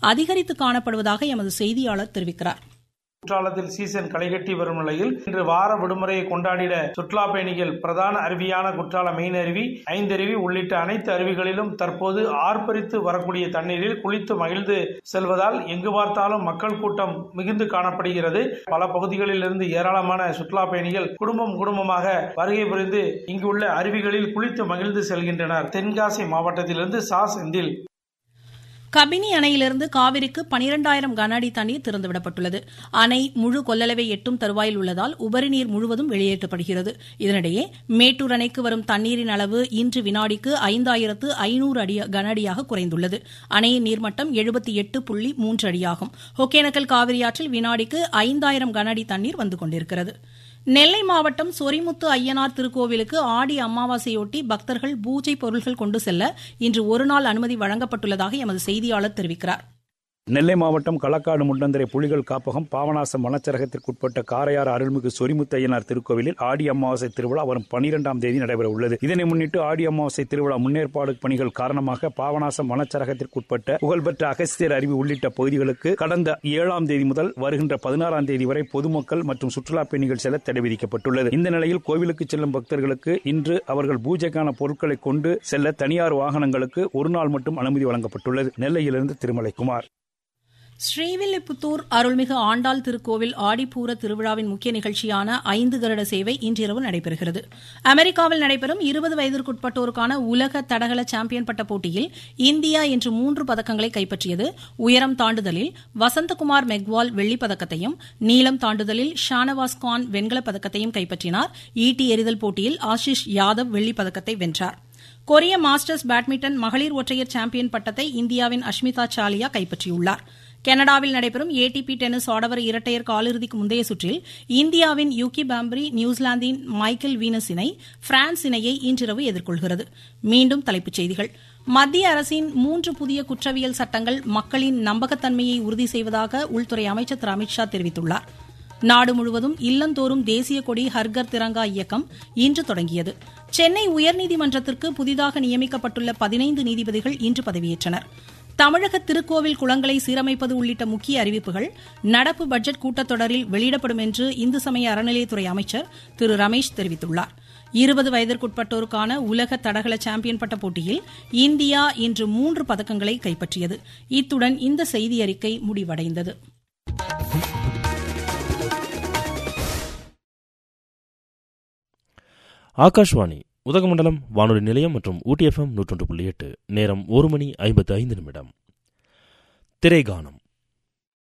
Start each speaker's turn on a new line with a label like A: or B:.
A: அதிகரித்து காணப்படுவதாக எமது செய்தியாளர் தெரிவிக்கிறார்
B: குற்றாலத்தில் சீசன் களைகட்டி வரும் நிலையில் இன்று வார விடுமுறையை கொண்டாடிட சுற்றுலா பயணிகள் பிரதான அருவியான குற்றால மெயின் அருவி ஐந்தருவி உள்ளிட்ட அனைத்து அருவிகளிலும் தற்போது ஆர்ப்பரித்து வரக்கூடிய தண்ணீரில் குளித்து மகிழ்ந்து செல்வதால் எங்கு பார்த்தாலும் மக்கள் கூட்டம் மிகுந்து காணப்படுகிறது பல பகுதிகளில் இருந்து ஏராளமான சுற்றுலா பயணிகள் குடும்பம் குடும்பமாக வருகை புரிந்து இங்குள்ள அருவிகளில் குளித்து மகிழ்ந்து செல்கின்றனர் தென்காசி மாவட்டத்திலிருந்து சா செந்தில்
A: கபினி அணையிலிருந்து காவிரிக்கு பனிரெண்டாயிரம் கன அடி தண்ணீர் திறந்துவிடப்பட்டுள்ளது அணை முழு கொள்ளளவை எட்டும் தருவாயில் உள்ளதால் உபரி நீர் முழுவதும் வெளியேற்றப்படுகிறது இதனிடையே மேட்டூர் அணைக்கு வரும் தண்ணீரின் அளவு இன்று வினாடிக்கு ஐந்தாயிரத்து ஐநூறு அடி கன அடியாக குறைந்துள்ளது அணையின் நீர்மட்டம் எழுபத்தி எட்டு புள்ளி மூன்று அடியாகும் ஒகேனக்கல் காவிரியாற்றில் வினாடிக்கு ஐந்தாயிரம் கன அடி தண்ணீர் வந்து கொண்டிருக்கிறது நெல்லை மாவட்டம் சொரிமுத்து ஐயனார் திருக்கோவிலுக்கு ஆடி அமாவாசையொட்டி பக்தர்கள் பூஜை பொருள்கள் கொண்டு செல்ல இன்று ஒருநாள் அனுமதி வழங்கப்பட்டுள்ளதாக எமது செய்தியாளர் தெரிவிக்கிறார்
C: நெல்லை மாவட்டம் களக்காடு முண்டந்தரை புலிகள் காப்பகம் பாவநாசம் வனச்சரகத்திற்குட்பட்ட காரையாறு அருள்மிகு சொரிமுத்தையனார் திருக்கோவிலில் ஆடி அமாவாசை திருவிழா வரும் பனிரெண்டாம் தேதி நடைபெற உள்ளது இதனை முன்னிட்டு ஆடி அமாவாசை திருவிழா முன்னேற்பாடு பணிகள் காரணமாக பாவநாசம் வனச்சரகத்திற்குட்பட்ட புகழ்பெற்ற அகஸ்தியர் அருவி உள்ளிட்ட பகுதிகளுக்கு கடந்த ஏழாம் தேதி முதல் வருகின்ற பதினாறாம் தேதி வரை பொதுமக்கள் மற்றும் சுற்றுலா பயணிகள் செல்ல தடை விதிக்கப்பட்டுள்ளது இந்த நிலையில் கோவிலுக்கு செல்லும் பக்தர்களுக்கு இன்று அவர்கள் பூஜைக்கான பொருட்களை கொண்டு செல்ல தனியார் வாகனங்களுக்கு ஒரு நாள் மட்டும் அனுமதி வழங்கப்பட்டுள்ளது நெல்லையிலிருந்து திருமலைக்குமார்
A: ஸ்ரீவில்லிபுத்தூர் அருள்மிகு ஆண்டாள் திருக்கோவில் ஆடிப்பூர திருவிழாவின் முக்கிய நிகழ்ச்சியான ஐந்து கருட சேவை இன்றிரவு நடைபெறுகிறது அமெரிக்காவில் நடைபெறும் இருபது வயதிற்குட்பட்டோருக்கான உலக தடகள சாம்பியன் பட்ட போட்டியில் இந்தியா இன்று மூன்று பதக்கங்களை கைப்பற்றியது உயரம் தாண்டுதலில் வசந்தகுமார் மெக்வால் வெள்ளிப் பதக்கத்தையும் நீளம் தாண்டுதலில் ஷானவாஸ் கான் வெண்கலப் பதக்கத்தையும் கைப்பற்றினார் ஈட்டி எறிதல் போட்டியில் ஆஷிஷ் யாதவ் வெள்ளிப் பதக்கத்தை வென்றார் கொரிய மாஸ்டர்ஸ் பேட்மிண்டன் மகளிர் ஒற்றையர் சாம்பியன் பட்டத்தை இந்தியாவின் அஷ்மிதா சாலியா கைப்பற்றியுள்ளார் கனடாவில் நடைபெறும் ஏடிபி டென்னிஸ் ஆடவர் இரட்டையர் காலிறுதிக்கு முந்தைய சுற்றில் இந்தியாவின் யூகி பாம்பரி நியூசிலாந்தின் மைக்கேல் வீனஸ் இணை பிரான்ஸ் இணையை இன்றிரவு எதிர்கொள்கிறது மீண்டும் தலைப்புச் செய்திகள் மத்திய அரசின் மூன்று புதிய குற்றவியல் சட்டங்கள் மக்களின் நம்பகத்தன்மையை உறுதி செய்வதாக உள்துறை அமைச்சர் திரு அமித்ஷா தெரிவித்துள்ளார் நாடு முழுவதும் இல்லந்தோறும் தேசிய கொடி ஹர்கர் திரங்கா இயக்கம் இன்று தொடங்கியது சென்னை உயர்நீதிமன்றத்திற்கு புதிதாக நியமிக்கப்பட்டுள்ள பதினைந்து நீதிபதிகள் இன்று பதவியேற்றனர் தமிழக திருக்கோவில் குளங்களை சீரமைப்பது உள்ளிட்ட முக்கிய அறிவிப்புகள் நடப்பு பட்ஜெட் கூட்டத்தொடரில் வெளியிடப்படும் என்று இந்து சமய அறநிலையத்துறை அமைச்சர் திரு ரமேஷ் தெரிவித்துள்ளார் இருபது வயதிற்குட்பட்டோருக்கான உலக தடகள சாம்பியன் பட்ட போட்டியில் இந்தியா இன்று மூன்று பதக்கங்களை கைப்பற்றியது இத்துடன் இந்த செய்தி அறிக்கை முடிவடைந்தது
D: ஆகாஷ்வாணி உதகமண்டலம் வானொலி நிலையம் மற்றும் ஊட்டி எஃப்எம் நூற்றொன்று புள்ளி எட்டு நேரம் ஒரு மணி ஐம்பத்து ஐந்து நிமிடம் திரைகானம்